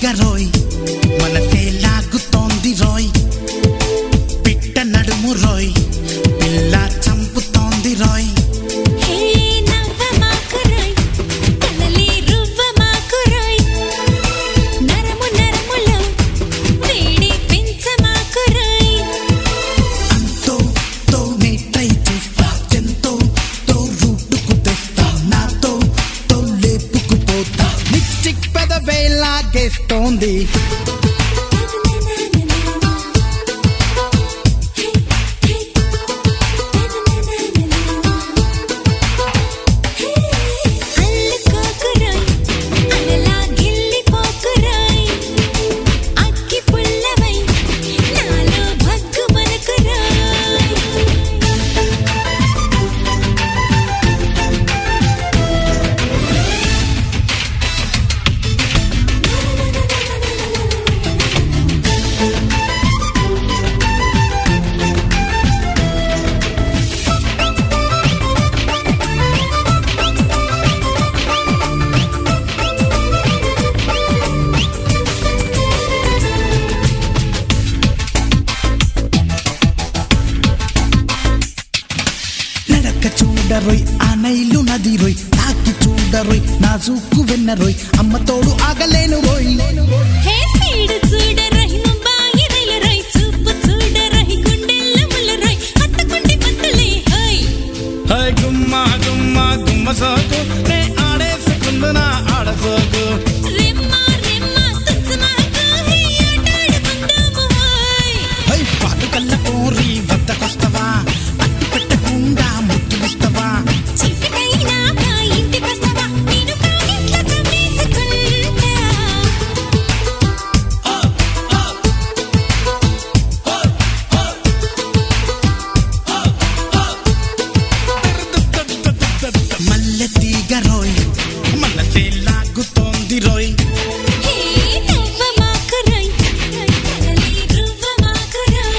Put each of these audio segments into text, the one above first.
రోయ్ మనసే లాగుతోంది రోయ్ పిట్ట నడుము రోయ్ పిల్ల చంపుతోంది రోయ్ హే నవ్వ మాకురాయ్ కలలి రువ్వ మాకురాయ్ నరము నరములో వేడి పెంచ మాకురాయ్ అంతో తో నే ట్రై చేస్తా ఎంతో తో రూటుకు తెస్తా నాతో తో లేపుకుపోతా లిప్స్టిక్ పెదవే లాగేస్తోంది అల్లుకోకురాయ్ అలలా గిల్లిపోకురాయ్ అక్కి పుల్లవై నాలో భగ్గు మనకురాయ్ నడక చూడరోయ్ ఆ నైలు నది రోయ్ తాకి చూడరోయ్ నా చూకు వెన్నరోయ్ అమ్మ తోడు ఆగలేను రోయ్ హే స్పీడ్ చూడరహి ముంబాయి రైలు రై చూపు చూడరహి గుండెల్ల ముల్లరై హత్తుకుంటే పంతులే హై హై గుమ్మ గుమ్మ గుమ్మ సోకు నే ఆడేసుకుందునా ఆడసోకు రెమ్మ రెమ్మ తుంచమాకు హే ఆటాడుకుందాము హై హై పాలు కల్ల కోరి వద్దకొస్తవా అట్టు పెట్టకుండా ముద్దులిస్తవా చీకటైనాక ఇంటికొస్తావా నేను కాగిట్ల కమ్మేసుకుంటా మల్లె తీగ రోయ్ మనసే లాగుతోంది రోయ్ హే నవ్వ మాకురై కలలి రువ్వ మాకురై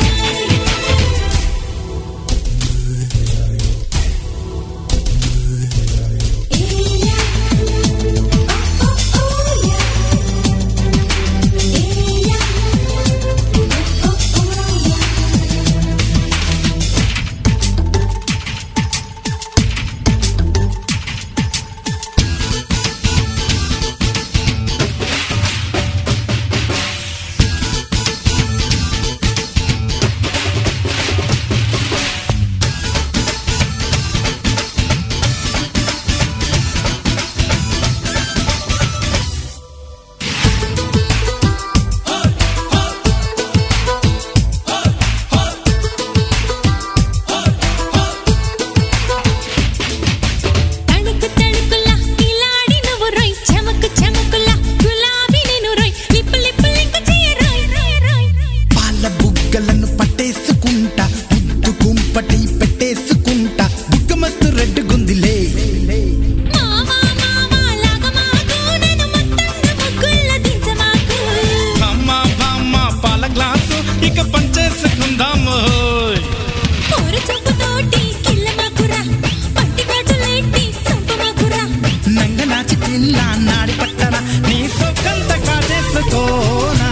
తణుకు తణుకులా కిలాడి నువ్వు రోయ్ చమకు చమకులా గులాబీ నేను రోయ్ లిప్పు లిప్పు లింకు చెయ్య రోయ్ రోయ్ రోయ్ పాల బుగ్గలను పట్టేసుకుంటా ముద్దు కుంపటి పెట్టేసుకుంటా బుగ్గ మస్తు రెడ్ గుందిలే మామా మామా లాగమాకు నన్ను మొత్తంగా ముగ్గుల్ల దించమాకు అమ్మ బామ్మ పాల గ్లాసు ఇక పంచేసుకుందాము ఊరు చంపుతోటి కిల్లమాకురా పట్టి గాజులెట్టి చంపమాకురా నంగ నాచి పిల్ల నాడి పట్టణ నీ సొక్కంత కాజేసుకోనా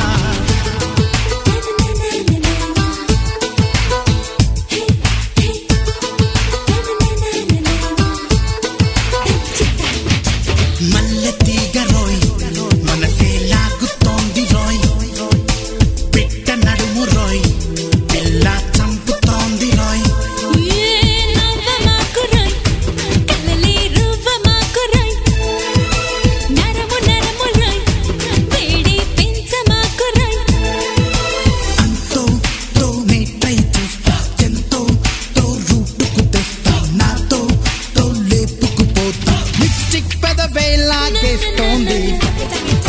మల్లె తీగ రోయ్ మనసే లాగుతోంది రోయ్ పిట్ట నడుము రోయ్ పిల్ల చంపుతోంది రోయ్ ఏ నవ్వ మాకురాయ్ కలలి రువ్వ మాకురాయ్ నరము నరమురాయ్ వేడి పెంచ మాకురాయ్ అంతో తో నే ట్రై చేస్తా ఎంతో తో రూటుకు తెస్తా నాతో తో లేపుకుపోతా లిప్స్టిక్ పెదవే లాగేస్తోంది తగి